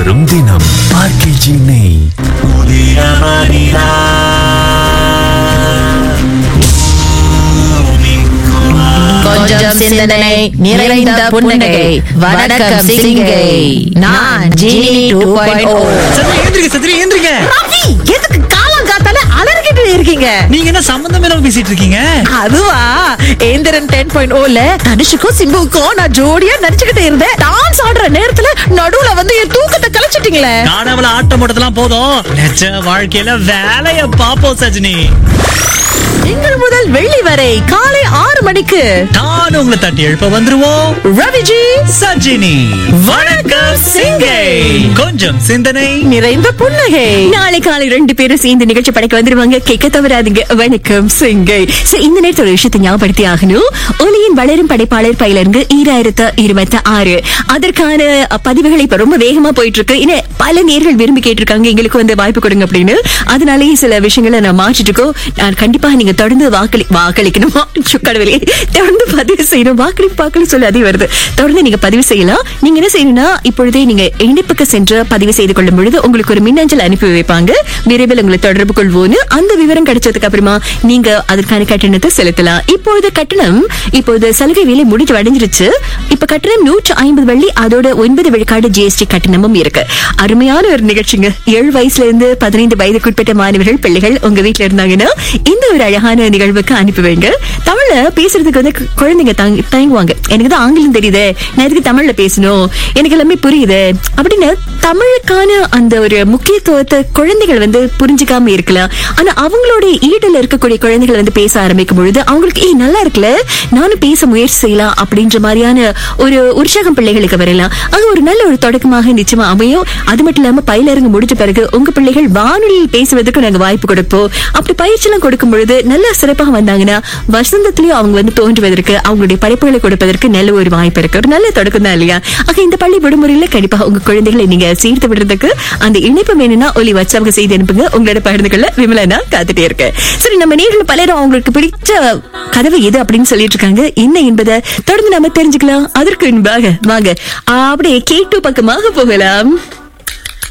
வரும் தினம் ஆர்கேஜி நெய் கொஞ்சம் சிந்தனை நிறைந்த புன்னகை வணக்கம் சிங்கை நான் ஜீனி டூ பாயிண்ட் சத்ரி ஏந்திரிங்க சத்ரி ஏந்திரிங்க ரவி எதுக்கு காலம் காத்தால அலறிக்கிட்டு இருக்கீங்க நீங்க என்ன சம்பந்தம் இல்லாம பேசிட்டு இருக்கீங்க அதுவா ஏந்திரன் டென் பாயிண்ட் ஓல தனுஷுக்கும் சிம்புவுக்கும் நான் ஜோடியா நடிச்சுக்கிட்டு இருந்தேன் டான்ஸ் ஆடுற நேரத்துல நடுவுல வந்து என் தூக்கத்தை கலைச்சிட்டீங்களே காணாமல ஆட்டம் போட்டதெல்லாம் போதும் நிஜ வாழ்க்கையில வேலைய பாப்போம் சஜினி திங்கள் முதல் வெள்ளி வரை காலை ஆறு மணிக்கு நான் உங்களை தட்டி எழுப்ப வந்துருவோம் ரவிஜி சஜினி வணக்கம் சிங்கை கொஞ்சம் சிந்தனை நிறைந்த புன்னகை நாளை காலை ரெண்டு பேரும் சேர்ந்து நிகழ்ச்சி படைக்க வந்துருவாங்க கேட்க தவறாதீங்க வணக்கம் சிங்கை சரி இந்த நேரத்தில் ஒரு விஷயத்தை ஞாபகப்படுத்தி ஆகணும் ஒலியின் வளரும் படைப்பாளர் பயிலரங்கு ஈராயிரத்து இருபத்தி ஆறு அதற்கான அஹ், பதிவுகள் இப்ப ரொம்ப வேகமா போயிட்டு இருக்கு இன்னும் பல நேர்கள் விரும்பி கேட்டிருக்காங்க எங்களுக்கு வந்து வாய்ப்பு கொடுங்க அப்படின்னு அதனாலேயே சில விஷயங்களை நான் மாற்றிட்டு இருக்கோம் நான் கண்டிப்பா நீங்க தொடர்ந்து வாக்களி வாக்களிக்கணுமா கடவுளே தொடர்ந்து பதிவு செய்யணும் வாக்களி வாக்களி சொல்லி அதே வருது தொடர்ந்து நீங்க பதிவு செய்யலாம் நீங்க என்ன செய்யணும்னா இப்பொழுதே நீங்க இணைப்புக்கு சென்று பதிவு செய்து கொள்ளும் பொழுது உங்களுக்கு ஒரு மின்னஞ்சல் அனுப்பி வைப்பாங்க விரைவில் உங்களை தொடர்பு கொள்வோன்னு அந்த விவரம் கிடைச்சதுக்கு அப்புறமா நீங்க அதற்கான கட்டணத்தை செலுத்தலாம் இப்பொழுது கட்டணம் இப்போது சலுகை வேலை முடிஞ்சு அடைஞ்சிருச்சு இப்ப கட்டணம் நூற்று ஐம்பது வெள்ளி அதோட ஒன்பது விழுக்காடு ஜிஎஸ்டி கட்டணமும் இருக்கு அருமையான ஒரு நிகழ்ச்சிங்க ஏழு வயசுல இருந்து பதினைந்து வயதுக்குட்பட்ட மாணவர்கள் பிள்ளைகள் உங்க வீட்ல இருந்தாங்கன்னா இந்த ஒரு அழகான நிகழ்வுக்கு அனுப்பி வைங்க தமிழ்ல பேசுறதுக்கு வந்து கு- குழந்தைங்க தாங்க- தயங்குவாங்க எனக்கு தான் ஆங்கிலம் தெரியுது நான் எதுக்கு தமிழ்ல பேசணும் எனக்கு எல்லாமே புரியுது அப்படின்னு தமிழுக்கான அந்த ஒரு முக்கியத்துவத்தை குழந்தைகள் வந்து புரிஞ்சுக்காம இருக்கலாம் ஆனா அவங்களோட ஈடுல இருக்கக்கூடிய குழந்தைகள் வந்து பேச ஆரம்பிக்கும் பொழுது அவங்களுக்கு ஏய் நல்லா இருக்குல்ல நானும் பேச முயற்சி செய்யலாம் அப்படின்ற மாதிரியான ஒரு உற்சாகம் பிள்ளைகளுக்கு வரலாம் அது ஒரு நல்ல ஒரு தொடக்கமாக நிச்சயமா அமையும் அது மட்டும் இல்லாம பயிலரங்கு முடிஞ்ச பிறகு உங்க பிள்ளைகள் வானொலியில் பேசுவதற்கு நாங்க வாய்ப்பு கொடுப்போம் அப்படி பயிற்சி எல்லாம் கொடுக்கும் பொழுது நல்லா சிறப்பாக வந்தாங்கன்னா வசந்தத்திலயும் அவங்க வந்து தோன்றுவதற்கு அவங்களுடைய படைப்புகளை கொடுப்பதற்கு நல்ல ஒரு வாய்ப்பு இருக்கு ஒரு நல்ல தொடக்கம் தான் இல்லையா ஆக இந்த பள்ளி விடுமுறையில கண்டிப்பா உங்க குழந்தைகளை நீங்க சேர்த்து விடுறதுக்கு அந்த இணைப்பு வேணும்னா ஒலி வாட்ஸ்அப்க்கு செய்து அனுப்புங்க உங்களோட பகிர்ந்து கொள்ள விமலா நான் காத்துட்டே இருக்கேன் சரி நம்ம நேரில் பலரும் அவங்களுக்கு பிடிச்ச கதவு எது அப்படின்னு சொல்லிட்டு இருக்காங்க என்ன என்பதை தொடர்ந்து நம்ம தெரிஞ்சுக்கலாம் அதற்கு முன்பாக வாங்க அப்படியே கேட்டு பக்கமாக போகலாம்